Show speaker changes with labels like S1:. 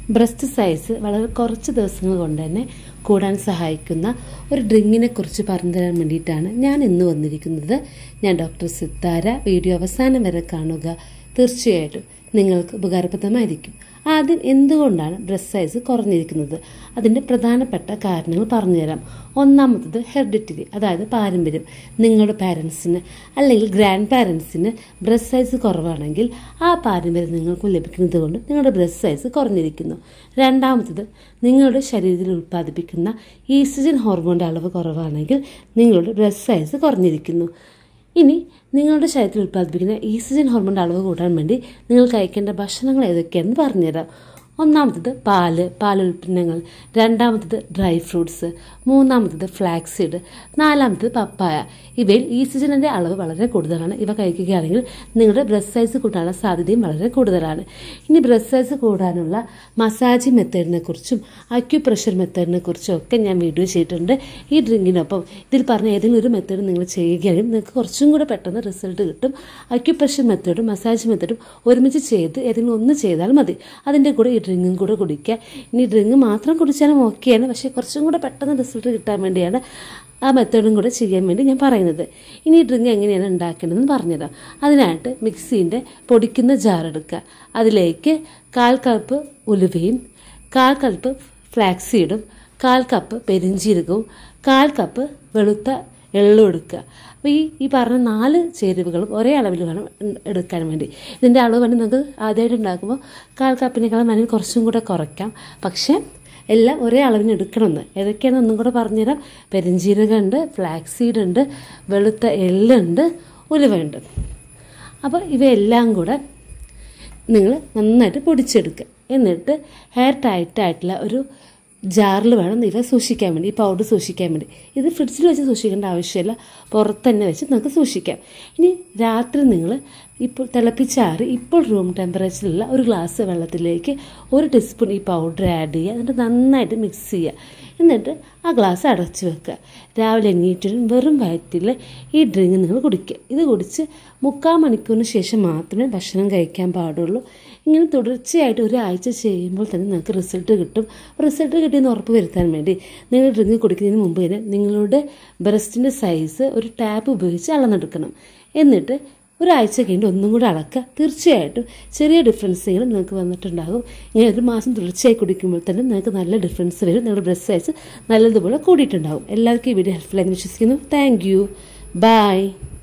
S1: breast size വളരെ കുറച്ച് ദിവസങ്ങൾ കൊണ്ട് തന്നെ കൂടാൻ സഹായിക്കുന്ന ഒരു ഡ്രിങ്കിനെ കുറിച്ച് പറഞ്ഞു തരാൻ വേണ്ടിയിട്ടാണ് ഞാൻ ഇന്ന് വന്നിരിക്കുന്നത് ഞാൻ ഡോക്ടർ സിത്താര വീഡിയോ അവസാനം വരെ കാണുക തീർച്ചയായിട്ടും നിങ്ങൾക്ക് ഉപകാരപ്രദമായിരിക്കും ആദ്യം എന്തുകൊണ്ടാണ് ബ്രസ്റ്റ് സൈസ് കുറഞ്ഞിരിക്കുന്നത് അതിൻ്റെ പ്രധാനപ്പെട്ട കാരണങ്ങൾ പറഞ്ഞുതരാം ഒന്നാമത്തത് ഹെറിഡിറ്ററി അതായത് പാരമ്പര്യം നിങ്ങളുടെ പാരൻസിന് അല്ലെങ്കിൽ ഗ്രാൻഡ് പാരൻസിന് ബ്രസ്റ്റ് സൈസ് കുറവാണെങ്കിൽ ആ പാരമ്പര്യം നിങ്ങൾക്ക് ലഭിക്കുന്നത് കൊണ്ട് നിങ്ങളുടെ ബ്രസ്റ്റ് സൈസ് കുറഞ്ഞിരിക്കുന്നു രണ്ടാമത്തത് നിങ്ങളുടെ ശരീരത്തിൽ ഉൽപ്പാദിപ്പിക്കുന്ന ഈസ്ട്രജൻ ഹോർമോണിൻ്റെ അളവ് കുറവാണെങ്കിൽ നിങ്ങളുടെ ബ്രസ്റ്റ് സൈസ് കുറഞ്ഞിരിക്കുന്നു ഇനി നിങ്ങളുടെ ശരീരത്തിൽ ഉൽപ്പാദിപ്പിക്കുന്ന ഈസ്ട്രജൻ ഹോർമോണിൻ്റെ അളവ് കൂട്ടാൻ വേണ്ടി നിങ്ങൾ കഴിക്കേണ്ട ഭക്ഷണങ്ങൾ ഏതൊക്കെയാണെന്ന് പറഞ്ഞുതരാം ഒന്നാമത്തത് പാല് പാലുൽപ്പന്നങ്ങൾ രണ്ടാമത്തത് ഡ്രൈ ഫ്രൂട്ട്സ് മൂന്നാമത്തത് ഫ്ലാക്സീഡ് നാലാമത്തത് പപ്പായ ഇവയിൽ ഈസ്ട്രജനിൻ്റെ അളവ് വളരെ കൂടുതലാണ് ഇവ കഴിക്കുകയാണെങ്കിൽ നിങ്ങളുടെ ബ്രസ്റ്റ് സൈസ് കൂട്ടാനുള്ള സാധ്യതയും വളരെ കൂടുതലാണ് ഇനി ബ്രസ്റ്റ് സൈസ് കൂടാനുള്ള മസാജ് മെത്തേഡിനെ കുറിച്ചും അക്യുപ്രഷർ മെത്തേഡിനെ കുറിച്ചും ഒക്കെ ഞാൻ വീഡിയോ ചെയ്തിട്ടുണ്ട് ഈ ഡ്രിങ്കിനൊപ്പം ഇതിൽ പറഞ്ഞ ഏതെങ്കിലും ഒരു മെത്തേഡ് നിങ്ങൾ ചെയ്യുകയാണെങ്കിൽ നിങ്ങൾക്ക് കുറച്ചും കൂടെ പെട്ടെന്ന് റിസൾട്ട് കിട്ടും അക്യുപ്രഷർ മെത്തേഡും മസാജ് മെത്തേഡും ഒരുമിച്ച് ചെയ്ത് ഏതെങ്കിലും ഒന്ന് ചെയ്താൽ മതി അതിൻ്റെ കൂടെ ഈ ഡ്രിങ്കും കൂടെ കുടിക്കുക ഇനി ഡ്രിങ്ക് മാത്രം കുടിച്ചാലും ഓക്കെയാണ് പക്ഷേ കുറച്ചും കൂടെ പെട്ടെന്ന് റിസൾട്ട് കിട്ടാൻ വേണ്ടിയാണ് ആ മെത്തേഡും കൂടെ ചെയ്യാൻ വേണ്ടി ഞാൻ പറയുന്നത് ഇനി ഈ ഡ്രിങ്ക് എങ്ങനെയാണ് ഉണ്ടാക്കേണ്ടതെന്ന് പറഞ്ഞുതരാം അതിനായിട്ട് മിക്സീൻ്റെ പൊടിക്കുന്ന ജാർ എടുക്കുക അതിലേക്ക് കാൽ കപ്പ് ഉലുവയും കാൽ കപ്പ് ഫ്ലാക്സീഡും കാൽ കപ്പ് പെരിഞ്ചീരകവും കാൽ കപ്പ് വെളുത്ത എള്ളും എടുക്കുക അപ്പോൾ ഈ ഈ പറഞ്ഞ നാല് ചേരുവകളും ഒരേ അളവിൽ വേണം എടുക്കാൻ വേണ്ടി ഇതിൻ്റെ അളവ് വേണ്ടി നമുക്ക് ആദ്യമായിട്ട് ഉണ്ടാക്കുമ്പോൾ കാൽ കപ്പിനേക്കാളും വേണമെങ്കിൽ കുറച്ചും കൂടെ കുറയ്ക്കാം പക്ഷേ എല്ലാം ഒരേ അളവിന് എടുക്കണമെന്ന് ഏതൊക്കെയാണെന്ന് ഒന്നും കൂടെ പറഞ്ഞുതരാം പെരിഞ്ചീരകമുണ്ട് ഫ്ലാക്സീഡ് ഉണ്ട് വെളുത്ത എള്ളുണ്ട് ഉലുവയുണ്ട് അപ്പോൾ ഇവയെല്ലാം കൂടെ നിങ്ങൾ നന്നായിട്ട് പൊടിച്ചെടുക്കുക എന്നിട്ട് ഹെയർ ടൈറ്റായിട്ടുള്ള ഒരു ജാറിൽ വേണം ഇവ സൂക്ഷിക്കാൻ വേണ്ടി ഈ പൗഡർ സൂക്ഷിക്കാൻ വേണ്ടി ഇത് ഫ്രിഡ്ജിൽ വെച്ച് സൂക്ഷിക്കേണ്ട ആവശ്യമില്ല പുറത്ത് തന്നെ വെച്ച് നമുക്ക് സൂക്ഷിക്കാം ഇനി രാത്രി നിങ്ങൾ ഇപ്പോൾ തിളപ്പിച്ചാറി ഇപ്പോൾ റൂം ടെമ്പറേച്ചറിലുള്ള ഒരു ഗ്ലാസ് വെള്ളത്തിലേക്ക് ഒരു ടീസ്പൂൺ ഈ പൗഡർ ആഡ് ചെയ്യുക എന്നിട്ട് നന്നായിട്ട് മിക്സ് ചെയ്യുക എന്നിട്ട് ആ ഗ്ലാസ് അടച്ചു വെക്കുക രാവിലെ എണീറ്റിലും വെറും വയറ്റിൽ ഈ ഡ്രിങ്ക് നിങ്ങൾ കുടിക്കുക ഇത് കുടിച്ച് മുക്കാൽ മണിക്കൂറിന് ശേഷം മാത്രമേ ഭക്ഷണം കഴിക്കാൻ പാടുള്ളൂ ഇങ്ങനെ തുടർച്ചയായിട്ട് ഒരാഴ്ച ചെയ്യുമ്പോൾ തന്നെ നിങ്ങൾക്ക് റിസൾട്ട് കിട്ടും റിസൾട്ട് കിട്ടിയെന്ന് ഉറപ്പ് വരുത്താൻ വേണ്ടി നിങ്ങൾ ഡ്രിങ്ക് കുടിക്കുന്നതിന് മുമ്പ് തന്നെ നിങ്ങളുടെ ബ്രസ്റ്റിൻ്റെ സൈസ് ഒരു ടാപ്പ് ഉപയോഗിച്ച് അളന്നെടുക്കണം എന്നിട്ട് ഒരാഴ്ച കഴിഞ്ഞ് ഒന്നും കൂടെ അളക്കുക തീർച്ചയായിട്ടും ചെറിയ ഡിഫറൻസുകൾ നിങ്ങൾക്ക് വന്നിട്ടുണ്ടാകും ഇങ്ങനെ ഒരു മാസം തുടർച്ചയായി കുടിക്കുമ്പോൾ തന്നെ നിങ്ങൾക്ക് നല്ല ഡിഫറൻസ് വരും നിങ്ങളുടെ ബ്രസ്റ്റ് സൈസ് നല്ലതുപോലെ കൂടിയിട്ടുണ്ടാകും എല്ലാവർക്കും ഈ വീഡിയോ ഹെൽപ്ഫുൾ ആയി വിശ്വസിക്കുന്നു താങ്ക് യു ബൈ